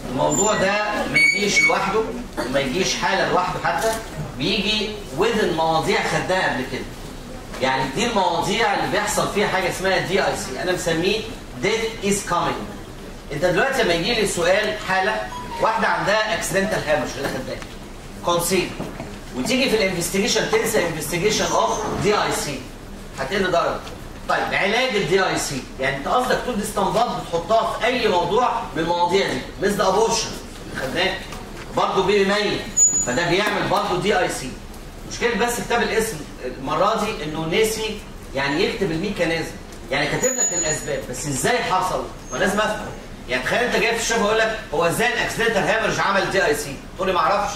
الموضوع ده ما يجيش لوحده وما يجيش حاله لوحده حتى بيجي وذن مواضيع خدناها قبل كده يعني دي المواضيع اللي بيحصل فيها حاجه اسمها دي اي سي انا مسميه death is coming انت دلوقتي لما يجي لي سؤال حاله واحده عندها اكسيدنتال هامش اللي خدناه كونسيل وتيجي في الانفستيجيشن تنسى انفستيجيشن اوف دي اي سي هتقل درجه طيب علاج الدي اي سي يعني انت قصدك تقول دي استنباط بتحطها في اي موضوع من المواضيع دي مثل ابورشن خدناه برضه بيبي ميت فده بيعمل برضه دي اي سي مشكله بس كتاب الاسم المره دي انه نسي يعني يكتب الميكانيزم يعني كاتب لك الاسباب بس ازاي حصل ما لازم افهم يعني تخيل انت جاي في الشفا اقول لك هو ازاي الاكسيدنتال هامرج عمل دي اي سي تقول لي ما اعرفش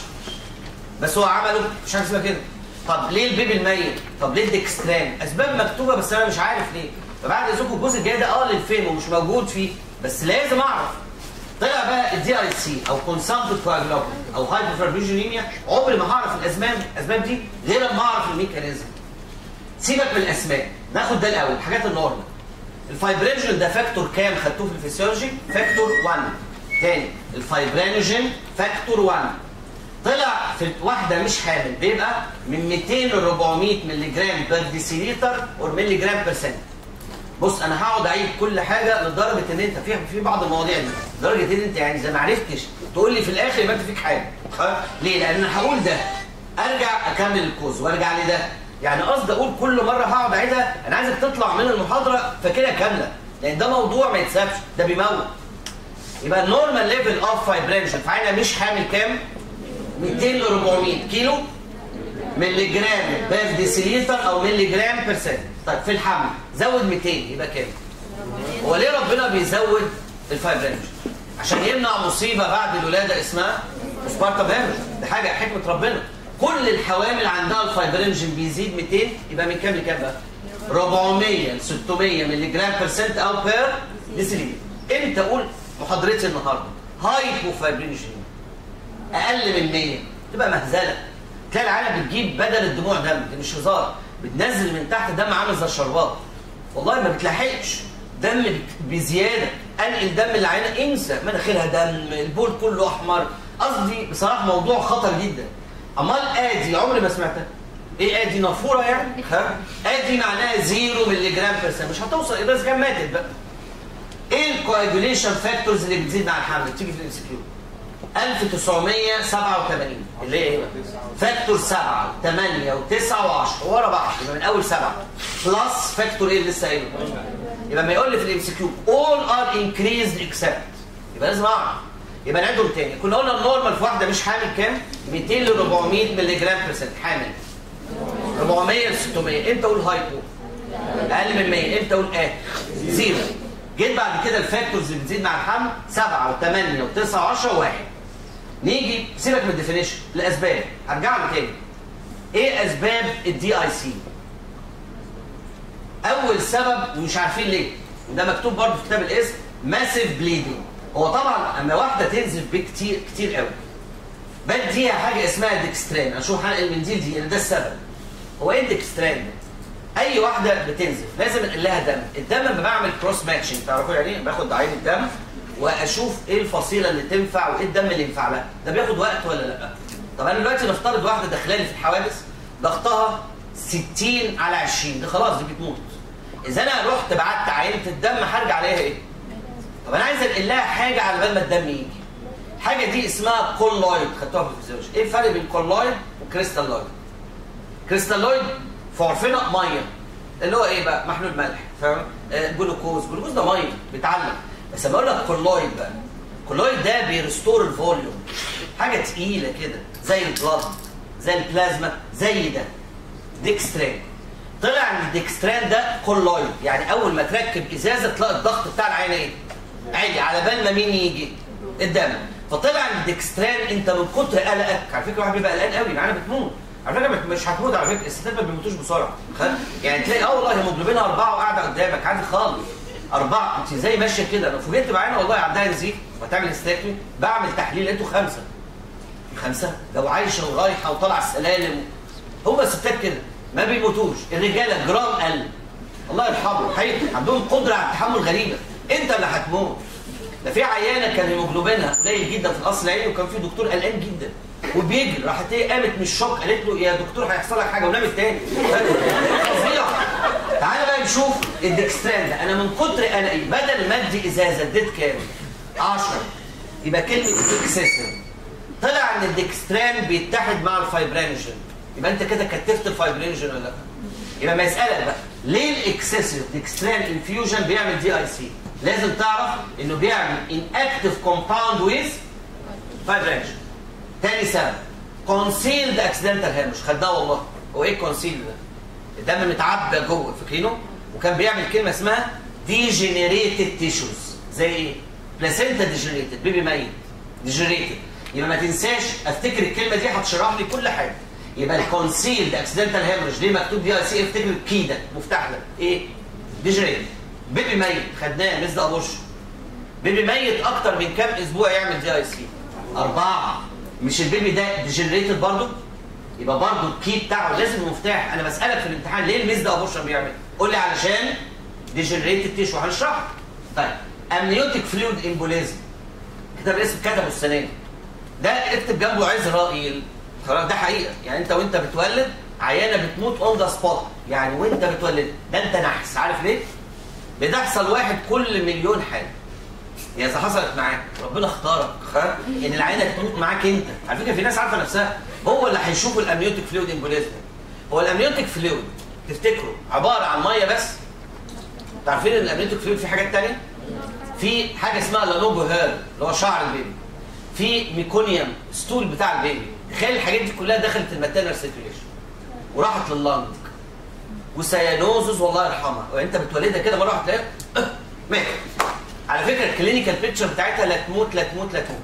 بس هو عمله مش حاجه اسمها كده طب ليه البيبي الميت طب ليه الدكستران اسباب مكتوبه بس انا مش عارف ليه فبعد اذنكم الجزء الجاي ده اه للفهم ومش موجود فيه بس لازم اعرف طلع بقى الدي اي سي او كونسامبت كواجلوبين او هايبوفربيجينيميا عمري ما هعرف الاسباب الاسباب دي غير لما اعرف الميكانيزم سيبك من الاسماء ناخد ده الاول الحاجات النورمال الفايبرينوجين ده فاكتور كام خدتوه في الفسيولوجي فاكتور 1 تاني الفايبرينوجين فاكتور 1 طلع في واحده مش حامل بيبقى من 200 ل 400 مللي جرام بير ديسيليتر اور مللي جرام بيرسنت بص انا هقعد اعيد كل حاجه لدرجه ان انت في في بعض المواضيع دي لدرجه ان انت يعني اذا ما عرفتش تقول لي في الاخر يبقى انت فيك حاجه خلاص؟ ليه؟ لان انا هقول ده ارجع اكمل الكوز وارجع لده يعني قصدي اقول كل مره هقعد اعيدها انا عايزك تطلع من المحاضره فاكرها كامله لان ده موضوع ما يتسابش ده بيموت يبقى النورمال ليفل اوف فايبرينشن فعينه مش حامل كام 200 ل 400 كيلو ملي جرام بير ديسيليتر او ملي جرام بيرسنت طيب في الحمل زود 200 يبقى كام هو ليه ربنا بيزود الفايبرينشن عشان يمنع مصيبه بعد الولاده اسمها سبارتا هامش دي حاجه حكمه ربنا كل الحوامل عندها الفايبرينشن بيزيد 200 يبقى من كام لكام بقى 400 ل 600 ملي جرام بيرسنت او بير ديسيليتر امتى اقول محاضرتي النهارده هايبوفايبرينشن اقل من 100 تبقى مهزله تلاقي العيال بتجيب بدل الدموع دم دي مش هزار بتنزل من تحت دم عامل زي الشربات والله ما بتلاحقش دم بزياده انقل دم العينه انسى مناخيرها دم البول كله احمر قصدي بصراحه موضوع خطر جدا امال ادي عمري ما سمعتها ايه ادي نافوره يعني ها ادي معناها زيرو ملي جرام بيرسنت مش هتوصل اذا كان ماتت بقى ايه الكواجوليشن فاكتورز اللي بتزيد مع الحمل تيجي في الام سي كيو 1987 اللي هي ايه بقى؟ فاكتور 7 8 و9 و10 ورا بعض يبقى من اول 7 بلس فاكتور ايه اللي لسه قايله يبقى ما يقول لي في الام سي كيو all are increased except يبقى لازم اعرف يبقى نعيدهم تاني كنا قلنا النورمال في واحده مش حامل كام 200 ل 400 مللي جرام بيرسنت حامل 400 ل 600 امتى اقول هايبو اقل من 100 امتى اقول اه زيرو جيت بعد كده الفاكتورز اللي بتزيد مع الحمل 7 و8 و9 و10 و1 نيجي سيبك من الديفينيشن الاسباب هرجع له تاني ايه اسباب الدي اي سي اول سبب ومش عارفين ليه وده مكتوب برضه في كتاب الاسم ماسيف بليدنج هو طبعا اما واحده تنزف بكتير كتير قوي بديها حاجه اسمها ديكستران اشوف حلقه المنديل دي ان ده السبب هو ايه الديكستران ده اي واحده بتنزف لازم انقل لها دم الدم لما بعمل كروس ماتشنج تعرفوا يعني ايه باخد عين الدم واشوف ايه الفصيله اللي تنفع وايه الدم اللي ينفع لها ده بياخد وقت ولا لا طب انا دلوقتي نفترض واحده داخلالي في الحوادث ضغطها 60 على 20 دي خلاص دي بتموت اذا انا رحت بعت عينه الدم هرجع عليها ايه طب انا عايز انقل لها حاجه على بال ما الدم يجي الحاجه دي اسمها كولويد خدتوها في الفيزيولوجي ايه الفرق بين كولويد وكريستالويد كريستالويد في عرفنا ميه اللي هو ايه بقى محلول ملح فاهم آه جلوكوز جلوكوز ده ميه بيتعلق بس لما اقول لك كولويد بقى كولويد ده بيرستور الفوليوم حاجه تقيله كده زي البلاد زي البلازما زي ده ديكستران طلع ان الديكستران ده كولويد يعني اول ما تركب ازازه تلاقي الضغط بتاع العين ايه عالي على بال ما مين يجي الدم فطلع ان الديكستران انت من كتر قلقك على فكره واحد بيبقى قلقان قوي معانا بتموت على فكره مش هتموت على فكره الستات ما بيموتوش بسرعه يعني تلاقي اه والله هيموجلوبينها اربعه وقاعده قدامك عادي خالص أربعة أنت زي ماشية كده أنا فوجئت بعينها والله عندها نزيف وتعمل استاكمي بعمل تحليل لقيته خمسة خمسة لو عايشة ورايحة وطالعة السلالم هم الستات كده ما بيموتوش الرجالة جرام قل الله يرحمه حقيقي عندهم قدرة على التحمل غريبة أنت اللي هتموت ده في عيانه كان هيموجلوبينها قليل جدا في القصر العيني وكان في دكتور قلقان جدا وبيجري راحت هي قامت من الشوك قالت له يا دكتور هيحصل لك حاجه ونامت تاني فظيع تعالى بقى نشوف الدكستران ده انا من كتر قلقي بدل ما ادي ازازه اديت كام 10 يبقى كلمه اكسسيف طلع ان الدكستران بيتحد مع الفايبرينجين يبقى انت كده كتفت الفايبرينجين ولا لا يبقى ما يسالك بقى ليه الاكسسيف دكستران انفيوجن بيعمل دي اي سي لازم تعرف انه بيعمل ان اكتف كومباوند ويز فايبرينجين تاني سبب كونسيلد اكسيدنتال هيرمش خدها والله هو ايه الكونسيلد ده الدم متعبى جوه فاكرينه وكان بيعمل كلمه اسمها ديجنريتد تيشوز زي ايه بلاسينتا ديجنريتد بيبي ميت ديجنريتد يبقى ما تنساش افتكر الكلمه دي هتشرح لي كل حاجه يبقى الكونسيلد اكسيدنتال هيمرج ليه مكتوب دي اي سي افتكر الكي ده مفتاح ده ايه ديجنريتد بيبي ميت خدناه مصدق ابوش بيبي ميت اكتر من كام اسبوع يعمل دي اي سي اربعه مش البيبي ده ديجنريتد برضه يبقى برضه الكي بتاعه لازم مفتاح انا بسالك في الامتحان ليه الميز ده ابوشن بيعمل قول لي علشان ديجنريتد تيشو هنشرح طيب امنيوتيك فلويد امبوليزم كتاب الاسم كتبه السنه دي ده اكتب جنبه عزرائيل خلاص ده حقيقه يعني انت وانت بتولد عيانه بتموت اون ذا سبوت يعني وانت بتولد ده انت نحس عارف ليه؟ بتحصل واحد كل مليون حاله يا اذا حصلت معاك ربنا اختارك ها ان العينه تموت معاك انت على فكره في ناس عارفه نفسها هو اللي هيشوفوا الامنيوتيك فلويد امبوليزم هو الامنيوتيك فلويد تفتكروا عباره عن ميه بس عارفين ان الامنيوتيك فلويد في حاجات ثانيه في حاجه اسمها لانوجو هير اللي هو شعر البيبي في ميكونيوم ستول بتاع البيبي تخيل الحاجات دي كلها دخلت الماتيرنال سيركيوليشن وراحت لللنج وسيانوزز والله يرحمها وانت بتولدها كده مره واحده تلاقيها أه، ماتت على فكره الكلينيكال بيكتشر بتاعتها لا تموت لا تموت لا تموت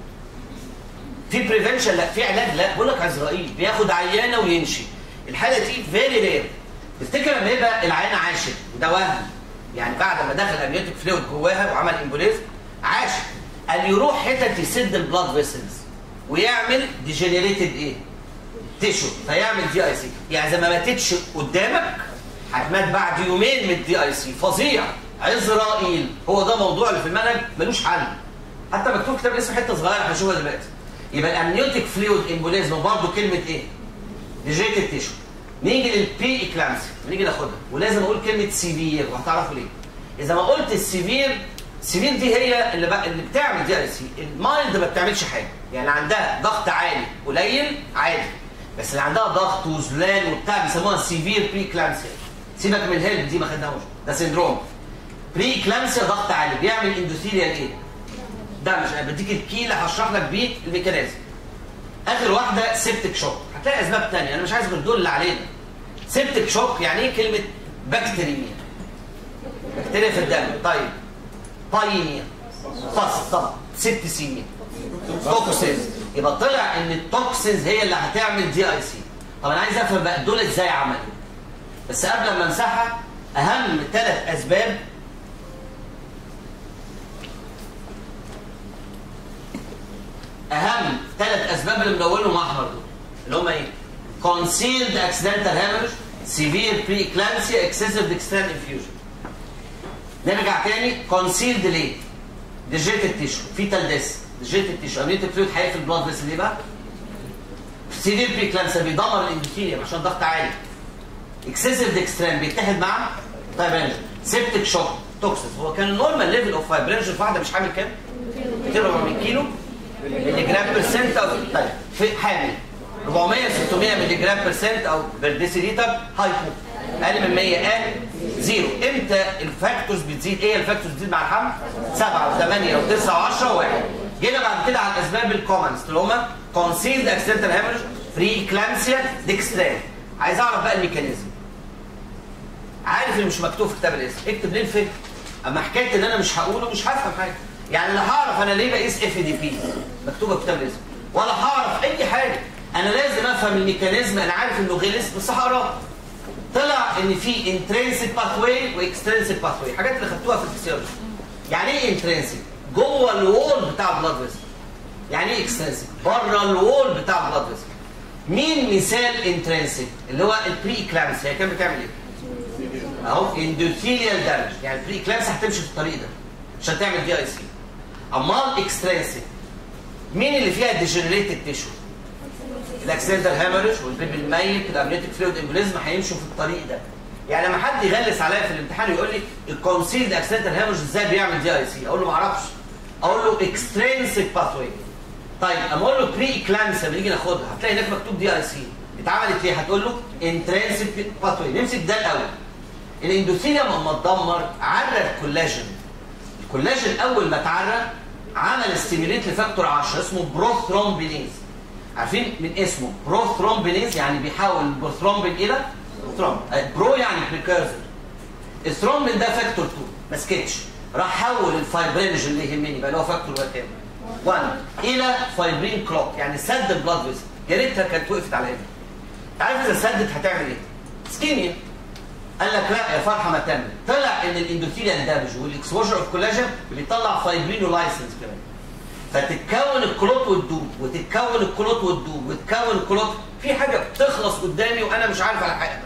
في بريفنشن لا في علاج لا بقول لك عزرائيل بياخد عيانه ويمشي الحاله دي فيري رير تفتكر لما يبقى العيانه عاشت وده وهم يعني بعد ما دخل امنيوتيك فلويد جواها وعمل امبوليزم عاشت قال يروح حتت يسد البلاد فيسلز ويعمل ديجنريتد ايه؟ تيشو فيعمل دي اي سي يعني اذا ما ماتتش قدامك هتمات بعد يومين من الدي اي سي فظيع عزرائيل هو ده موضوع اللي في المنهج ملوش حل حتى مكتوب كتاب اسمه حته صغيره هنشوفها دلوقتي يبقى الامنيوتيك فلويد امبوليزم برضه كلمه ايه؟ ديجيتد تيشو نيجي للبي اكلامسي نيجي ناخدها ولازم اقول كلمه سيفير وهتعرفوا ليه اذا ما قلت السيفير السيفير دي هي اللي, بقى اللي بتعمل دي اي سي المايلد ما بتعملش حاجه يعني عندها ضغط عالي قليل عادي بس اللي عندها ضغط وزلال وبتاع بيسموها سيفير بري كلامسيا سيبك من الهيلب دي ما خدناهوش ده سندروم بري كلامسيا ضغط عالي بيعمل اندوثيليال ايه؟ ده مش انا بديك الكيله هشرح لك بيه الميكانيزم اخر واحده سيبتك شوك هتلاقي اسباب ثانيه انا مش عايز غير دول اللي علينا سيبتك شوك يعني ايه كلمه بكتيريميا بكتيريا في الدم طيب بايميا فصل طبعا سيبتسيميا توكسينز يبقى طلع ان التوكسينز هي اللي هتعمل دي اي سي طب انا عايز افهم بقى دول ازاي عملوا بس قبل ما امسحها اهم ثلاث اسباب اهم ثلاث اسباب اللي مدونهم احمر دول اللي هم ايه؟ concealed accidental hemorrhage severe preeclampsia excessive dextran infusion نرجع تاني concealed ليه؟ ديجيتد تيشو فيتال ديس ديجيتد تيشو امنيوتيك فلويد هيقفل البلاد فيسل ليه بقى؟ سيفير بريكلامسيا بيدمر الاندوثيليوم عشان ضغط عالي اكسسيف ديكستران بيتحد مع فايبرينجن سيبتك شوك توكسيس هو كان النورمال ليفل اوف فايبرينجن في واحده مش حامل كام؟ 200 كيلو ملي جرام بيرسنت او طيب في حامل 400 600 ملي جرام بيرسنت او بيرديسيليتر هايبو اقل من 100 اه زيرو امتى الفاكتورز بتزيد ايه الفاكتورز بتزيد مع الحمل 7 و8 و9 و10 و1 جينا بعد كده على الاسباب الكومنز اللي هم كونسيلد اكسيدنتال هيمرج فري كلامسيا ديكستران عايز اعرف بقى الميكانيزم عارف اللي مش مكتوب في كتاب الاسم اكتب ليه الفكر اما حكايه ان انا مش هقوله مش هفهم حاجه يعني لا هعرف انا ليه بقيس اف دي بي مكتوبه في كتاب الاسم ولا هعرف اي حاجه انا لازم افهم الميكانيزم انا عارف انه غلس بس هقراه طلع ان في انترنسيك باثوي واكسترنسيك باثوي حاجات اللي خدتوها في الفسيولوجي يعني ايه انترنسيك جوه الوول بتاع البلاد فيسل يعني ايه اكسترنسيك بره الوول بتاع البلاد فيسل مين مثال انترنسيك اللي هو البري كلامس هي كانت بتعمل ايه اهو اندوثيليال دامج يعني البري كلامس هتمشي في الطريق ده عشان تعمل دي اي سي امال اكسترنسك مين اللي فيها ديجنريتد تيشو الاكسيدنتال هامرج والبيبي الميت الامنيوتيك فلويد امبوليزم هيمشوا في الطريق ده يعني لما حد يغلس عليا في الامتحان يقول لي الكونسيلد اكسيدنتال هامرج ازاي بيعمل دي اي سي اقول له ما اعرفش اقول له اكسترنسك باثوي طيب اما اقول له بري اكلامسا بنيجي ناخدها هتلاقي هناك مكتوب دي اي سي اتعملت ليه هتقول له انترنسك باثوي نمسك ده الاول الاندوثيليوم اما اتدمر عرى الكولاجين الكولاجين اول ما اتعرى عمل ستيميليت لفاكتور 10 اسمه بروثرومبينيز عارفين من اسمه بروثرومبينيز يعني بيحول البروثرومبين الى ثرومب برو يعني بريكيرسر الثرومبين ده فاكتور 2 ما سكتش راح حول الفايبرينج اللي يهمني بقى اللي هو فاكتور كام 1 الى فايبرين كلوك يعني سد البلاد فيسل يا ريتها كانت وقفت على هنا عارف اذا سدت هتعمل ايه؟ سكيميا قال لك لا يا فرحه ما تعمل طلع ان الاندوثيليال دامج والاكسبوجر اوف كولاجين بيطلع فايبرينو لايسنس كمان فتتكون الكلوت والدوب وتتكون الكلوت والدوب وتتكون الكلوت في حاجه بتخلص قدامي وانا مش عارف على حاجه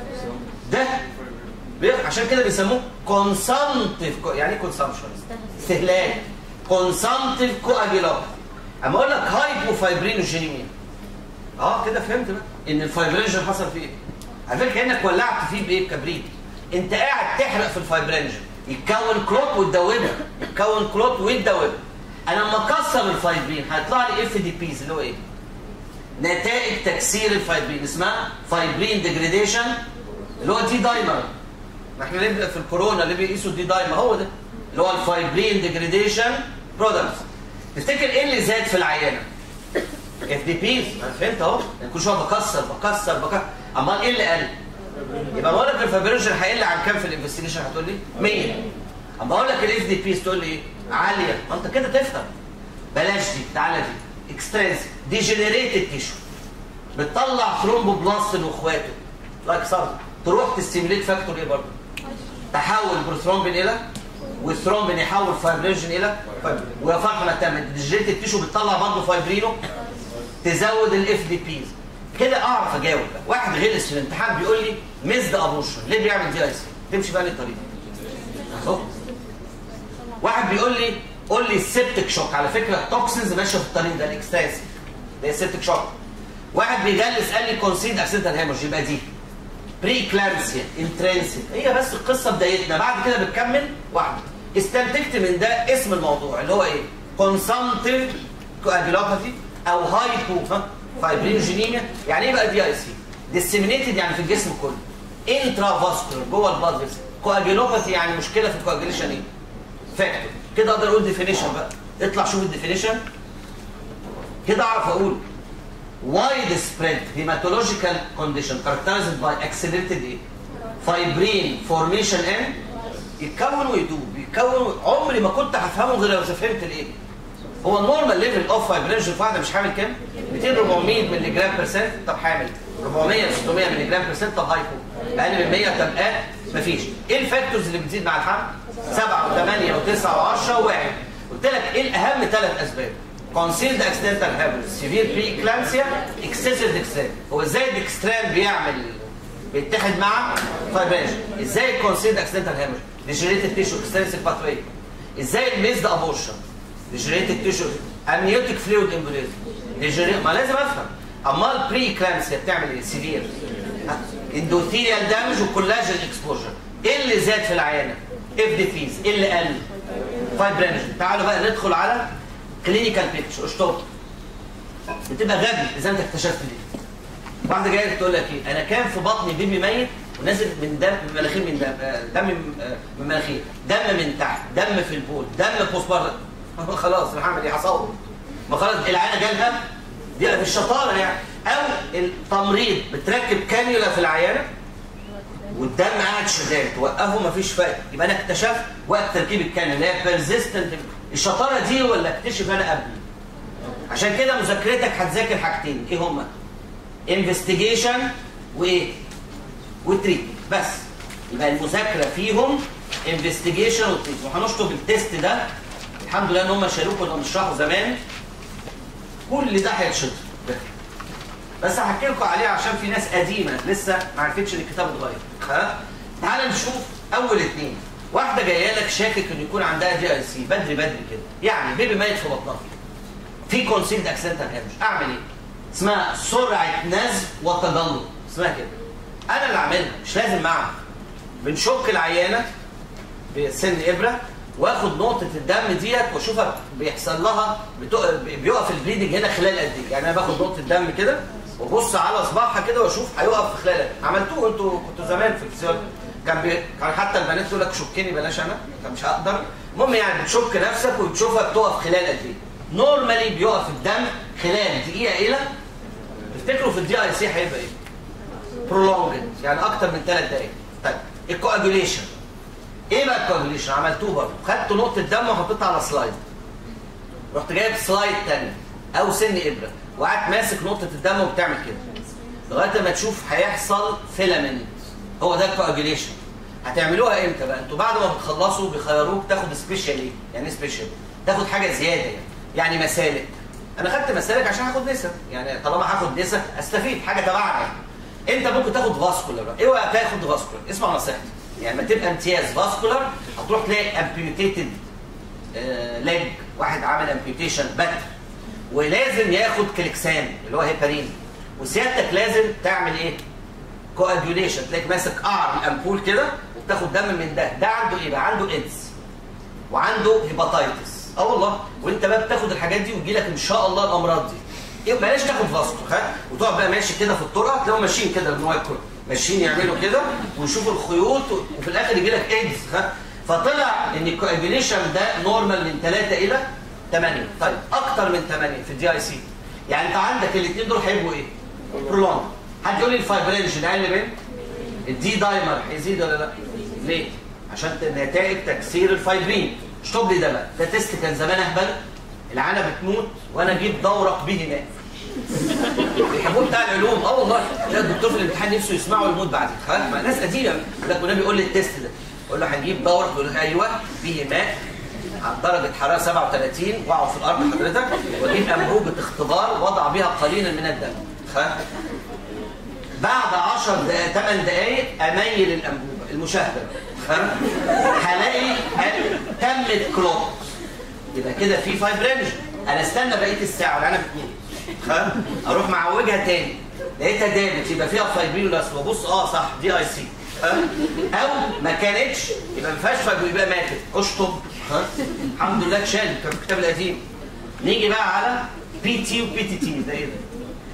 ده بيخ- عشان كده بيسموه كونسامتيف يعني ايه كونسامشن استهلاك كونسامتيف كواجيلوباثي اما اقول لك هايبوفايبرينوجينيميا اه كده فهمت بقى ان الفايبرينجن حصل فيه ايه على فكره كانك ولعت فيه بايه بكبريت انت قاعد تحرق في الفايبرينجن يتكون كلوت وتدوبها يتكون كلوت وتدوبها انا لما اكسر الفايبرين هيطلع لي اف دي بيز اللي هو ايه نتائج تكسير الفايبرين اسمها فايبرين ديجريديشن اللي هو دي دايمر ما احنا نبدا في الكورونا اللي بيقيسوا الدي دايمر هو ده اللي هو الفايبرين ديجريديشن برودكتس تفتكر ايه اللي زاد في العيانه اف دي بيز انا فهمت اهو أنا كل شويه بكسر بكسر بكسر امال ايه اللي قل يبقى بقول لك الفايبرينجن هيقل عن كام في الانفستيجيشن هتقول لي 100 اما اقول لك الاف دي بيز تقول لي ايه عاليه ما انت كده تفهم بلاش دي تعالى دي اكسترنس ديجنريتد تيشو بتطلع ثرومبوبلاستين واخواته لايك صار تروح تستيميليت فاكتور ايه برضه تحول بروثرومبين الى والثرومبين يحول فايبرينجين الى فايبرين. ويا فرحه ما تعمل ديجنريتد تيشو بتطلع برضه فايبرينو تزود الاف دي بيز كده اعرف اجاوب بقى. واحد غلس في الامتحان بيقول لي ميزد ابوشن ليه بيعمل دي اي سي تمشي بقى الطريق اهو واحد بيقول لي قول لي السبتك شوك على فكره توكسينز ماشيه في الطريق ده الاكستاسي ده السبتك شوك واحد بيجلس قال لي كونسيد اكسيدنتال هيمورج يبقى دي بري كلامسيا انترنسيك هي بس القصه بدايتنا بعد كده بتكمل واحده استنتجت من ده اسم الموضوع اللي هو ايه كونسامتيف كواجيلوباثي او هايبو فايبرينوجينيميا يعني ايه بقى دي اي سي ديسيمينيتد يعني في الجسم كله انترا فاسكولار جوه البلاد فيسل كواجيلوباثي يعني مشكله في الكواجيليشن ايه فاكتور كده اقدر اقول ديفينيشن بقى اطلع شوف الديفينيشن كده اعرف اقول wide spread hematological condition characterized by accelerated ايه فايبرين فورميشن ان يتكون ويدوب يتكون عمري ما كنت هفهمه غير لو فهمت الايه هو النورمال ليفل اوف فايبرينشن في واحده مش حامل كام 200 400 مللي جرام بيرسنت طب حامل 400 600 مللي جرام بيرسنت طب هايبو اقل من 100 طب قال مفيش ايه الفاكتورز اللي بتزيد مع الحمل 7 و8 و9 و10 و1 قلت لك ايه الاهم ثلاث اسباب concealed accidental hemorrhage severe preeclampsia excessive dextran هو ازاي الدكستران بيعمل بيتحد مع فايبرينشن ازاي الكونسيلد اكسيدنتال هيموريج ديجنريتد تيشو اكستنسيف باثوي ازاي الميزد ابورشن ديجنريتد تيشو امنيوتيك فلويد امبوليزم ما لازم افهم امال بري كلامسيا بتعمل ايه سيفير اندوثيريال دامج وكولاجين اكسبوجر ايه اللي زاد في العيانه اف ديفيز ايه اللي قل فايبرينشن تعالوا بقى ندخل على كلينيكال بيكتشر اشطب بتبقى غبي اذا انت اكتشفت دي واحده جايه تقول لك ايه انا كان في بطني بيبي ميت ونازل من دم من مناخير من دم آه، دم من آه، من مناخير دم من تحت دم في البول دم بوست بارتم خلاص انا هعمل ايه هصور ما خلاص العينه جالها دي في الشطاره يعني او التمريض بتركب كانيولا في العيانه والدم قاعد شغال توقفه مفيش فايده يبقى انا اكتشفت وقت تركيب الكانيولا اللي هي بيرزيستنت الشطاره دي ولا اكتشف انا قبل عشان كده مذاكرتك هتذاكر حاجتين ايه هما انفستيجيشن وايه وتريت بس يبقى المذاكره فيهم انفستيجيشن وتريت وهنشطب التيست ده الحمد لله ان هم شالوه كنا بنشرحه زمان كل ده هيتشطب بس هحكي لكم عليه عشان في ناس قديمه لسه ما عرفتش ان الكتاب اتغير ها تعال نشوف اول اثنين واحده جايه لك شاكك ان يكون عندها دي اي سي بدري بدري كده يعني بيبي ميت في بطنها في كونسيلد اكسنتال هامش اعمل ايه اسمها سرعه نزف وتجلط اسمها كده انا اللي اعملها مش لازم معمل بنشك العيانه بسن ابره واخد نقطه الدم ديت واشوفها بيحصل لها بتق... بيقف البليدنج هنا خلال قد ايه يعني انا باخد نقطه دم كده وابص على صباعها كده واشوف هيقف في خلال قد ايه عملتوه انتوا كنتوا زمان في الفسيولوجي كان بي... كان حتى البنات تقول لك شكني بلاش انا كان مش هقدر المهم يعني بتشك نفسك وتشوفها بتقف خلال قد ايه نورمالي بيقف الدم خلال دقيقه الى تفتكروا في الدي اي سي هيبقى ايه؟ برولونجد يعني اكتر من ثلاث دقائق طيب الكواجوليشن ايه بقى الكواجوليشن عملتوه برضه خدت نقطه دم وحطيتها على سلايد رحت جايب سلايد تاني او سن ابره وقعدت ماسك نقطه الدم وبتعمل كده لغايه ما تشوف هيحصل فيلامنت هو ده الكواجوليشن هتعملوها امتى بقى انتوا بعد ما بتخلصوا بيخيروك تاخد سبيشال ايه يعني ايه سبيشال تاخد حاجه زياده يعني يعني مسالك انا خدت مسالك عشان هاخد نسا يعني طالما هاخد نسا استفيد حاجه تبعنا يعني انت ممكن تاخد فاسكولار ايه وقت تاخد فاسكولار اسمع نصيحتي يعني لما تبقى امتياز فاسكولار هتروح تلاقي امبيوتيتد ليج واحد عمل امبيوتيشن بتر ولازم ياخد كليكسان اللي هو هيبارين وسيادتك لازم تعمل ايه؟ كواجوليشن تلاقيك ماسك قعر الامبول كده وبتاخد دم من ده ده عنده ايه بقى؟ عنده ايدز وعنده هيباتايتس اه والله وانت بقى بتاخد الحاجات دي وتجي لك ان شاء الله الامراض دي إيه بلاش تاخد فاسكو ها وتقعد بقى ماشي كده في الطرقه تلاقيهم ماشيين كده بالنوع الكل ماشيين يعملوا كده ويشوفوا الخيوط وفي الاخر يجي لك ايدز ها فطلع ان الكواجوليشن ده نورمال من 3 الى 8 طيب اكتر من 8 في الدي اي سي يعني انت عندك الاثنين دول هيبقوا ايه؟ برولونج حد يقول لي الفايبرينشن اقل من الدي دايمر هيزيد ولا لا؟ ليه؟ عشان نتائج تكسير الفايبرين اشطب لي ده بقى ده تيست كان زمان اهبل العانه بتموت وانا اجيب دورق به ماء بيحبوه بتاع العلوم اه والله لا الدكتور في الامتحان نفسه يسمعه ويموت بعدين خلاص ما ناس قديمه يقول لك والنبي يقول لي التيست ده يقول له هنجيب دورق يقول له ايوه به ماء على درجة حرارة 37 وقعوا في الأرض حضرتك وأجيب أنبوبة اختبار وضع بها قليلا من الدم بعد 10 دقائق 8 دقائق أميل الأنبوبة المشاهدة هلاقي تمت كلوت يبقى كده في فايبرينشن انا استنى بقيه الساعه وانا بتموت اروح معوجها تاني لقيتها دابت يبقى فيها فايبرين بس وابص اه صح دي اي سي او ما كانتش يبقى ما فيهاش فايبرين يبقى ماتت اشطب الحمد لله اتشالت كان في الكتاب القديم نيجي بقى على بي تي وبي تي تي ده ايه ده؟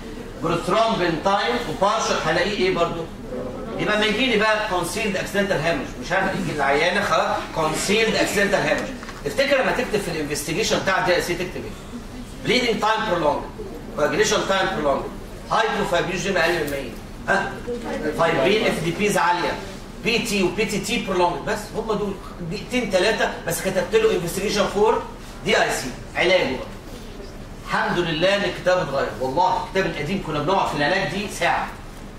بروترام بنتاين وبارشل هلاقيه ايه برضو؟ يبقى ما يجي لي بقى كونسيلد اكسيدنتال هامج مش عارف يجي العيانه خلاص كونسيلد اكسيدنتال هامج تفتكر لما تكتب في الانفستيجيشن بتاع الدي سي تكتب ايه؟ بليدنج تايم برولونج كواجيليشن تايم برولونج هايدروفايبرينجين اقل من 100 ها فايبرين اف دي بيز عاليه بي تي وبي تي تي برولونج بس هم دول دقيقتين ثلاثه بس كتبت له انفستيجيشن فور دي اي سي علاجه بقى الحمد لله ان الكتاب اتغير والله الكتاب القديم كنا بنقعد في العلاج دي ساعه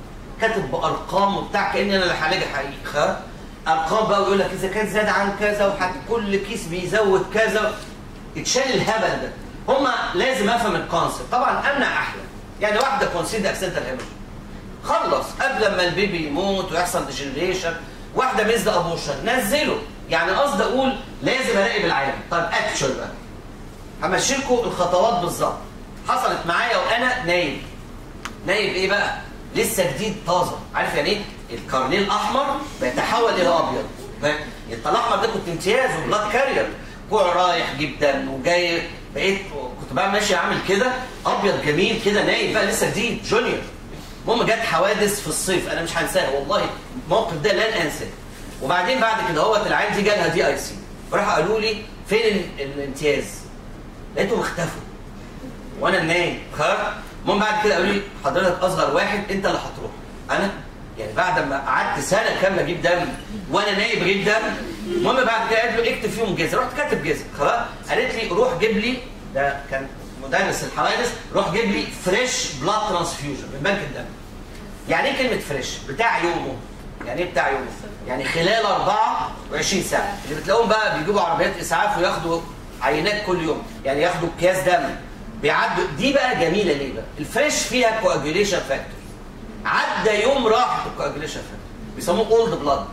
كاتب بارقام وبتاع كاني انا اللي هعالجها حقيقي ارقام بقى ويقول لك اذا كان زاد عن كذا وحت كل كيس بيزود كذا اتشال الهبل ده هما لازم افهم الكونسيبت طبعا امنع احلى يعني واحده كونسيد اكسنتال هيمج خلص قبل ما البيبي يموت ويحصل ديجنريشن واحده ميزد ابوشن نزله يعني قصدي اقول لازم اراقب العيان طيب اكشن بقى همشي لكم الخطوات بالظبط حصلت معايا وانا نايم نايم ايه بقى لسه جديد طازه عارف يعني ايه الكارنيه الاحمر بيتحول الى ابيض انت الاحمر ده كنت امتياز وبلاد كارير كوع رايح جدا وجاي بقيت كنت بقى ماشي عامل كده ابيض جميل كده نايم بقى لسه جديد جونيور المهم جت حوادث في الصيف انا مش هنساها والله الموقف ده لن انساه وبعدين بعد كده هوت العيال دي جالها دي اي سي راحوا قالوا لي فين الامتياز لقيتهم اختفوا وانا نايم خلاص المهم بعد كده قالوا لي حضرتك اصغر واحد انت اللي هتروح انا يعني بعد ما قعدت سنه كامله اجيب دم وانا نايب اجيب دم المهم بعد كده قالت له اكتب فيهم جزء رحت كاتب جزء خلاص قالت لي روح جيب لي ده كان مدرس الحوادث روح جيب لي فريش بلاد ترانسفيوجن من بنك الدم يعني ايه كلمه فريش بتاع يومه يعني ايه بتاع يومه يعني خلال 24 ساعه اللي بتلاقوهم بقى بيجيبوا عربيات اسعاف وياخدوا عينات كل يوم يعني ياخدوا اكياس دم بيعدوا دي بقى جميله ليه بقى الفريش فيها كواجوليشن فاكتور عدى يوم راحت الكواجوليشن فاكتور بيسموه اولد بلاد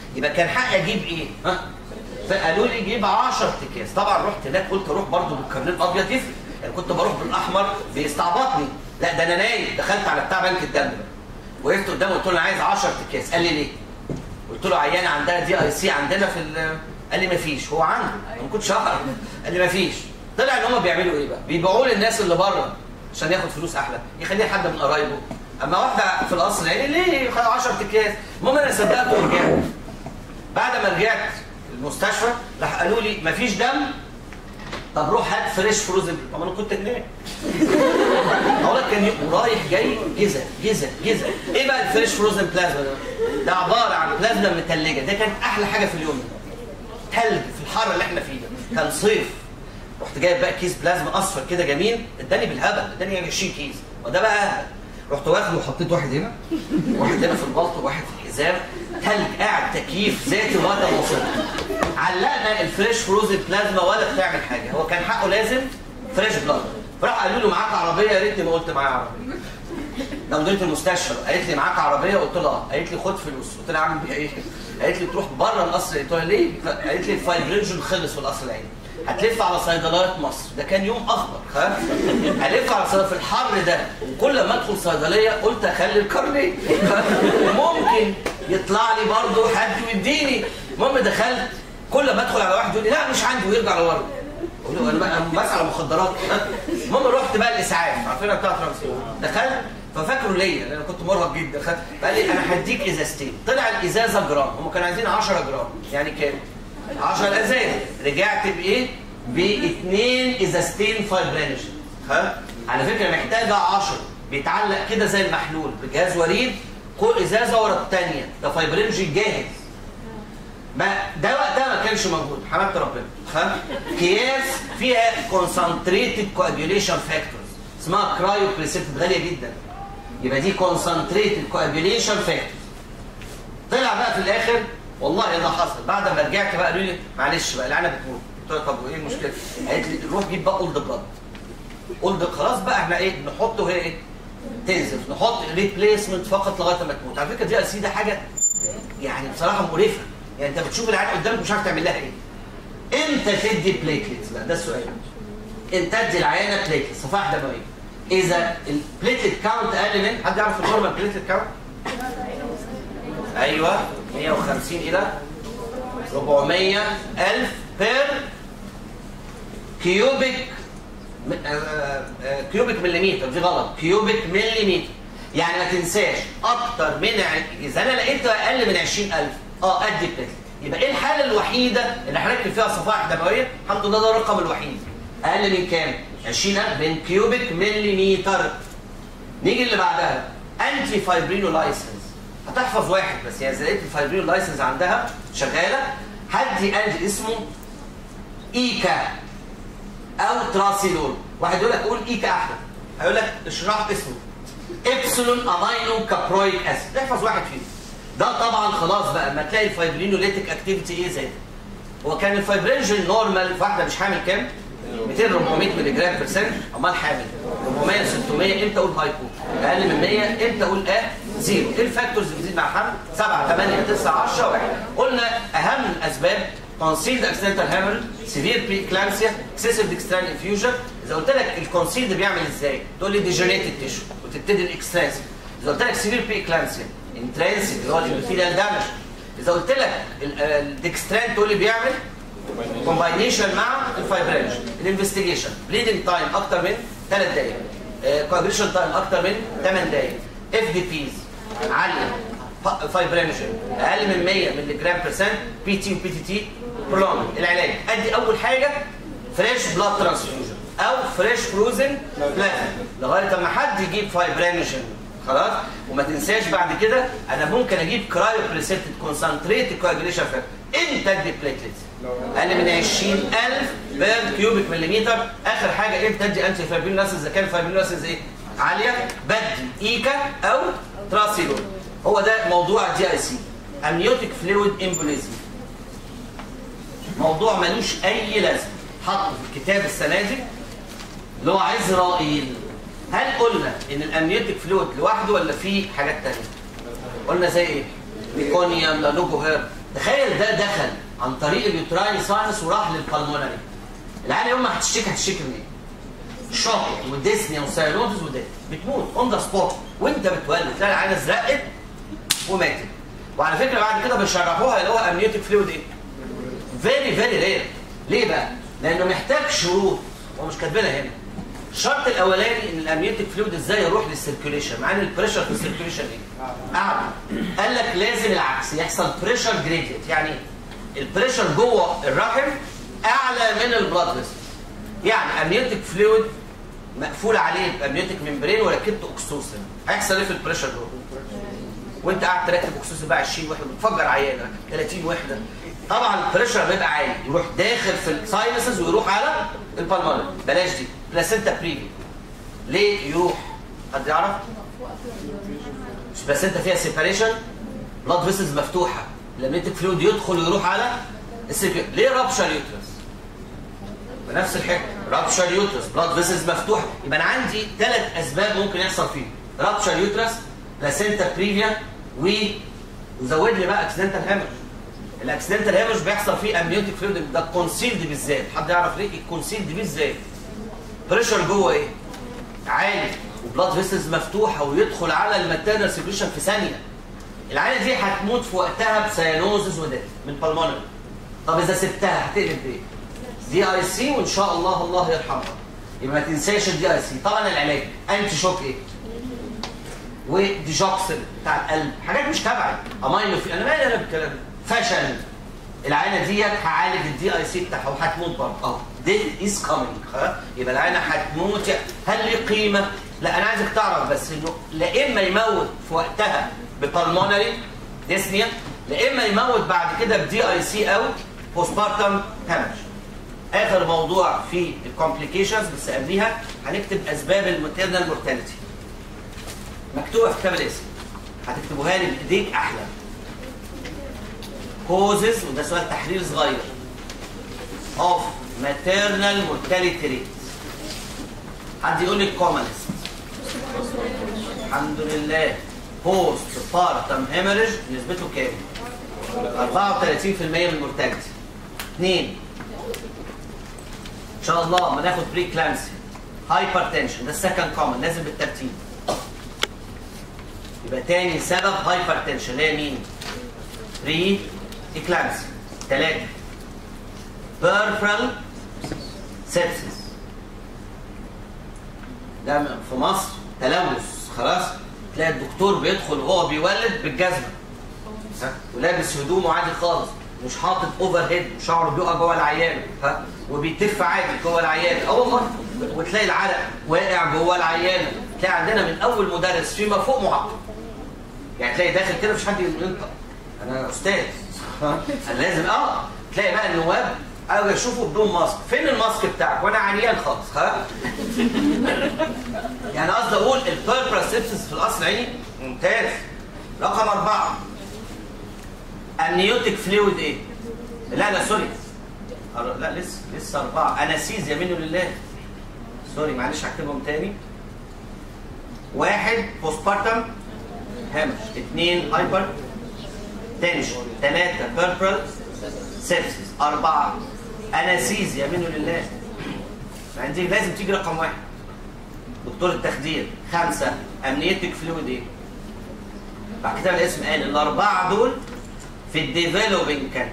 يبقى كان حقي اجيب ايه ها فقالوا لي جيب 10 اكياس طبعا رحت هناك قلت اروح برضه بالكارنيه الابيض يفرق يعني كنت بروح بالاحمر بيستعبطني لا ده انا نايم دخلت على بتاع بنك الدم بقى. وقفت قدامه قلت له انا عايز 10 اكياس قال لي ليه قلت له عيانه عندها دي اي سي عندنا في ال- قال لي ما فيش هو عنده انا ما كنتش اعرف قال لي ما فيش طلع ان هم بيعملوا ايه بقى بيبيعوه للناس اللي بره عشان ياخد فلوس احلى يخليه حد من قرايبه اما واحده في القصر يعني ليه خد 10 اكياس المهم انا صدقت ورجعت بعد ما رجعت المستشفى راح قالوا لي مفيش دم طب روح هات فريش فروزن طب انا كنت هناك اقول لك كان يبقى رايح جاي جزء جزء جزء ايه بقى الفريش فروزن بلازما ده؟ ده عباره عن بلازما متلجه ده كانت احلى حاجه في اليوم ده تلج في الحر اللي احنا فيه ده كان صيف رحت جايب بقى كيس بلازما اصفر كده جميل اداني بالهبل اداني يعني 20 كيس وده بقى اهبل رحت واخده وحطيت واحد هنا واحد هنا في البلط وواحد في الحزام تلج قاعد تكييف ذاتي لغايه ما وصلت علقنا الفريش فروزن بلازما ولا بتعمل حاجه هو كان حقه لازم فريش بلاد فراح قالوا له معاك عربيه يا ريتني ما قلت معايا عربيه ده مديرة المستشفى قالت لي معاك عربيه قلت لها اه قالت لي خد فلوس قلت لها اعمل بيها ايه قالت لي تروح بره القصر قلت لها ليه قالت لي الفايبرينجن خلص في القصر العيني هتلف على صيدليات مصر ده كان يوم اخضر ها هلف على صيدليات في الحر ده وكل ما ادخل صيدليه قلت اخلي الكارنيه ممكن يطلع لي برضه حد يديني المهم دخلت كل ما ادخل على واحد يقول لي لا مش عندي ويرجع لورا اقول له انا بقى أنا بسعى على مخدرات المهم رحت بقى الاسعاف عارفينها بتاعت رمسيس دخلت ففاكره ليا لان انا كنت مرهق جدا خدت قال لي انا هديك ازازتين طلع الازازه جرام هم كانوا عايزين 10 جرام يعني كام 10 ازاز رجعت بايه باثنين ازازتين فايبرينجن ها على فكره محتاجه 10 بيتعلق كده زي المحلول بجهاز وريد كل ازازه ورا الثانيه ده فايبرينجن جاهز ما ده وقتها ما كانش موجود حمدت ربنا ها اكياس فيها كونسنتريتد كواجوليشن فاكتورز اسمها كرايو بريسيبت غاليه جدا يبقى دي كونسنتريتد كواجوليشن فاكتورز طلع بقى في الاخر والله ده حصل بعد ما رجعت بقى قالوا لي معلش بقى العينه بتموت قلت لها طب وايه المشكله؟ قالت لي روح جيب بقى اولد بلاد اولد خلاص بقى احنا ايه نحطه هي ايه؟ تنزف نحط ريبليسمنت فقط لغايه ما تموت على فكره دي سي ده حاجه يعني بصراحه مقرفه يعني انت بتشوف العيال قدامك مش عارف تعمل لها ايه امتى تدي بليتلتس بقى ده السؤال انت تدي العيانه بليتلتس صفائح دمويه اذا البليتلت كاونت اقل من حد يعرف النورمال بليتلت كاونت ايوه 150 الى 400 الف بير كيوبيك م- آه، آه، كيوبيك مليمتر دي غلط كيوبيك مليمتر يعني ما تنساش اكتر من ع- اذا انا لقيت اقل من 20000 اه ادي بليتلت يبقى ايه الحاله الوحيده اللي هركب فيها صفائح دمويه الحمد لله ده الرقم الوحيد اقل من كام 20000 من كيوبيك مليمتر نيجي اللي بعدها انتي فايبرينو لايسنس هتحفظ واحد بس يعني اذا لقيت الفايبرينو لايسنس عندها شغاله هدي انتي اسمه ايكا او تراسيدول واحد يقول لك قول ايكا احلى هيقول لك اشرح اسمه ابسلون امينو كابرويك اسيد احفظ واحد فيهم ده طبعا خلاص بقى ما تلاقي الفايبرينوليتيك اكتيفيتي ايه زي هو كان الفايبرينجن نورمال في واحده مش حامل كام 200 400 مللي جرام في السنه امال حامل 400 600 امتى اقول هايبو اقل من 100 امتى اقول اه زيرو ايه الفاكتورز اللي بتزيد مع الحمل 7 8 9 10 1 قلنا اهم الاسباب concealed accidental hemorrhage severe preeclampsia excessive dextran infusion اذا قلت لك الكونسيلد بيعمل ازاي تقول لي degenerated tissue وتبتدي الاكسترانسيف اذا قلت لك severe preeclampsia intrinsic اللي هو الابيثيليال دامج اذا قلت لك الدكستران تقول لي بيعمل كومباينيشن مع الفايبرينج الانفستيجيشن بليدنج تايم اكتر من 3 دقائق كوادريشن تايم اكتر من 8 دقائق اف دي بيز عاليه فايبرينجن اقل من 100 مللي جرام بيرسنت بي تي وبي تي تي برولونج العلاج ادي اول حاجه فريش بلاد ترانسفيوجن او فريش فروزن بلازما لغايه اما حد يجيب فايبرينجن خلاص وما تنساش بعد كده انا ممكن اجيب كرايو بريسبتد كونسنتريت كواجوليشن فاكتور امتى ادي بليتلتس اقل من 20000 بير كيوبيك مليمتر اخر حاجه امتى ادي انتي فايبرينوسيس اذا كان فايبرينوسيس ايه عاليه بدي ايكا او تراسيلون هو ده موضوع دي اي سي امنيوتيك فلويد امبوليزم موضوع ملوش اي لازمه حطه في الكتاب السنه دي اللي هو عزرائيل هل قلنا ان الامنيوتيك فلويد لوحده ولا في حاجات تانية قلنا زي ايه ميكونيوم لانوجو هير تخيل ده دخل عن طريق اليوتراين ساينس وراح للبلمونري العيال يوم ما هتشتكي هتشتكي من ايه؟ شوك وديسنيا وسايلوزز وده بتموت اون ذا سبوت وانت بتولد تلاقي العيال ازرقت وماتت وعلى فكره بعد كده بيشرحوها يلاقوها امنيوتيك فلويد ايه؟ فيري فيري رير ليه بقى؟ لانه محتاج شروط ومش كاتبينها هنا الشرط الاولاني ان الامنيوتيك فلويد ازاي يروح للسيركيوليشن مع ان البريشر في السيركيوليشن ايه؟ اعلى قال لك لازم العكس يحصل بريشر جريدينت يعني البريشر جوه الرحم اعلى من البلاد فيسل يعني امنيوتيك فلويد مقفول عليه بامنيوتيك ممبرين وركبت اكسوسن هيحصل ايه في البريشر جوه؟ وانت قاعد تركب اكسوسن بقى 20 وحده بتفجر عيانه 30 وحده طبعا البريشر بيبقى عالي يروح داخل في الساينسز ويروح على البلمونري بلاش دي بلاسينتا بريفي ليه يروح حد يعرف مش بلاسينتا فيها سيباريشن بلاد فيسلز مفتوحه الامنيوتيك فلويد يدخل ويروح على السيركل ليه رابشر يوترس بنفس الحكمه رابشر يوترس بلاد فيسلز مفتوحه يبقى انا عندي ثلاث اسباب ممكن يحصل فيه رابشر يوترس بلاسينتا بريفيا و وزود لي بقى اكسيدنتال هامج الاكسيدنتال هامج بيحصل فيه امنيوتيك فلويد ده كونسيلد بالذات حد يعرف ليه الكونسيلد بالذات بريشر جوه ايه عالي وبلاد فيسلز مفتوحه ويدخل على الماتيرنال سيركيشن في ثانيه العيله دي هتموت في وقتها بسيانوزز وده من بالمونري طب اذا سبتها هتقلب بايه دي اي سي وان شاء الله الله يرحمها يبقى ما تنساش الدي اي سي طبعا العلاج انتي شوك ايه وديجوكسل بتاع القلب حاجات مش تبعي امينو في انا مالي انا بالكلام ده فشل العينه ديت هعالج الدي اي سي بتاعها وهتموت برضه اه ديث از كامينج خلاص يبقى العينه هتموت هل ليه قيمه؟ لا انا عايزك تعرف بس انه لا اما يموت في وقتها ببلمونري ديسنيا لا اما يموت بعد كده بدي اي سي او بوست بارتم هامج اخر موضوع في الكومبليكيشنز بس قبليها هنكتب اسباب الماتيرنال مورتاليتي مكتوبه في كتاب الاسم هتكتبوها لي بايديك احلى كوزز وده سؤال تحرير صغير اوف ماتيرنال مورتاليتي ريت حد يقول لي الكومنست الحمد لله بوست بارتم هيمرج نسبته كام 34% من المورتاليتي اثنين ان شاء الله ما ناخد بري كلامسي هايبرتنشن ده السكند كومن لازم بالترتيب يبقى تاني سبب هايبرتنشن اللي هي مين؟ بري اكلامسي ثلاثة بيرفرال سيبسيس ده في مصر تلوث خلاص تلاقي الدكتور بيدخل وهو بيولد بالجزمه ها ولابس هدومه عادي خالص مش حاطط اوفر هيد شعره بيقع جوه العيان ها وبيتف عادي جوه العيان اه والله وتلاقي العرق واقع جوه العيانه تلاقي عندنا من اول مدرس فيما فوق معقد يعني تلاقي داخل كده مش حد ينطق انا استاذ انا لازم اه تلاقي بقى النواب اجي اشوفه بدون ماسك فين الماسك بتاعك وانا عريان خالص ها يعني قصدي اقول البيربرا سيبسس في الاصل عيني ممتاز رقم اربعه النيوتيك فلويد ايه؟ لا لا سوري لا لسه لسه اربعه اناسيزيا منه لله سوري معلش هكتبهم تاني واحد بوست بارتم هامش اثنين هايبر تنشن ثلاثة بيربرال سيبسس أربعة أناسيزيا منه لله عندي لازم تيجي رقم واحد دكتور التخدير خمسة أمنيتك فلويد إيه؟ بعد كده الاسم قال الأربعة دول في الديفلوبينج كان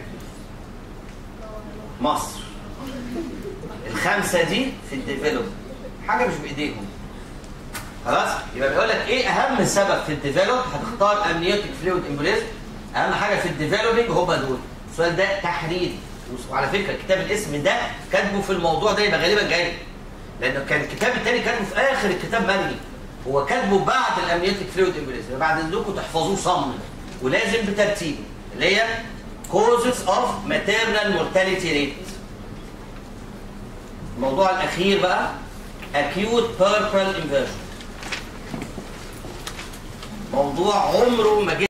مصر الخمسة دي في الديفلوبينج حاجة مش بإيديهم خلاص يبقى بيقول لك ايه اهم سبب في الديفلوب هتختار امنيوتيك فلويد امبوليزم اهم حاجه في الديفلوبينج هم دول السؤال ده تحريري وعلى فكره كتاب الاسم ده كاتبه في الموضوع ده يبقى غالبا جاي لانه كان الكتاب الثاني كاتبه في اخر الكتاب ملغي هو كاتبه بعد الامنيوتيك فلويد امبوليزم بعد اذنكم تحفظوه صم ولازم بترتيب اللي هي causes of maternal mortality rate الموضوع الاخير بقى acute purple inversion موضوع عمره ما جه